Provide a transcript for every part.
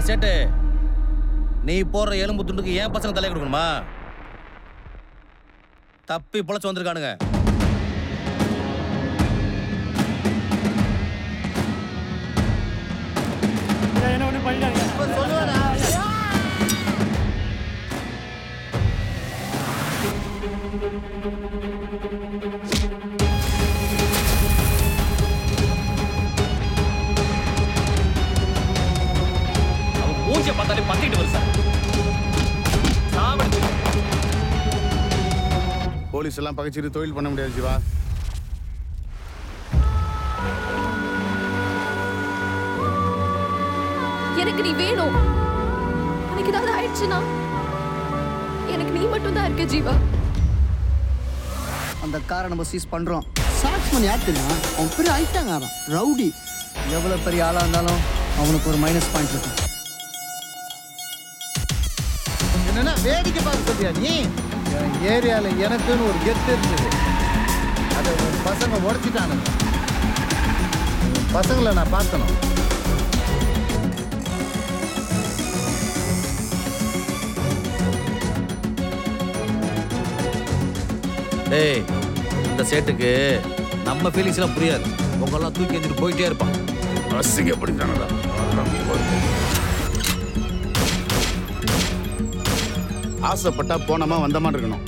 சேட்டு நீ போடுற எலும்பு துண்டுக்கு ஏன் பசங்க தலை கொடுக்கணுமா தப்பி பொழைச்சு வந்திருக்கானுங்க என்ன ஒண்ணு பண்ணிட்டாங்க அவன் மூஞ்சிய பார்த்தாலே பத்திட்டு வருது சார் சாவடிச்சு போலீஸ் எல்லாம் பகைச்சிட்டு தொழில் பண்ண முடியாது ஜீவா எனக்கு நீ வேணும் எனக்கு ஏதாவது ஆயிடுச்சுன்னா எனக்கு நீ மட்டும் தான் இருக்க ஜீவா அந்த காரை நம்ம சீஸ் பண்றோம் சாக்ஸ் பண்ணி யார் தெரியுமா அவன் பெரிய ஐட்டாங்க அவன் ரவுடி எவ்வளவு பெரிய ஆளா இருந்தாலும் அவனுக்கு ஒரு மைனஸ் பாயிண்ட் இருக்கும் என்னன்னா வேடிக்கை பார்க்க சொல்றியா நீ என் ஏரியால எனக்குன்னு ஒரு கெத்து இருந்தது அதை உன் பசங்க உடைச்சிட்டானுங்க உன் பசங்களை நான் பார்க்கணும் டேய் இந்த சேட்டுக்கு நம்ம ஃபீலிங்ஸ் எல்லாம் புரியாது உங்கெல்லாம் தூக்கி எஞ்சிட்டு போயிட்டே இருப்பான் அசிங்கப்படுத்தானடா ஆசைப்பட்டா போனமா வந்தமா இருக்கணும்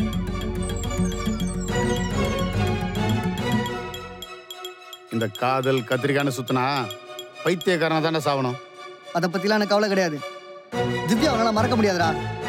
இந்த காதல் கத்திரிக்கான சுத்தினா பைத்தியக்காரனா தானே சாவணும் அதை பத்திலாம் எனக்கு கவலை கிடையாது திவ்யா அவனால மறக்க முடியாதுடா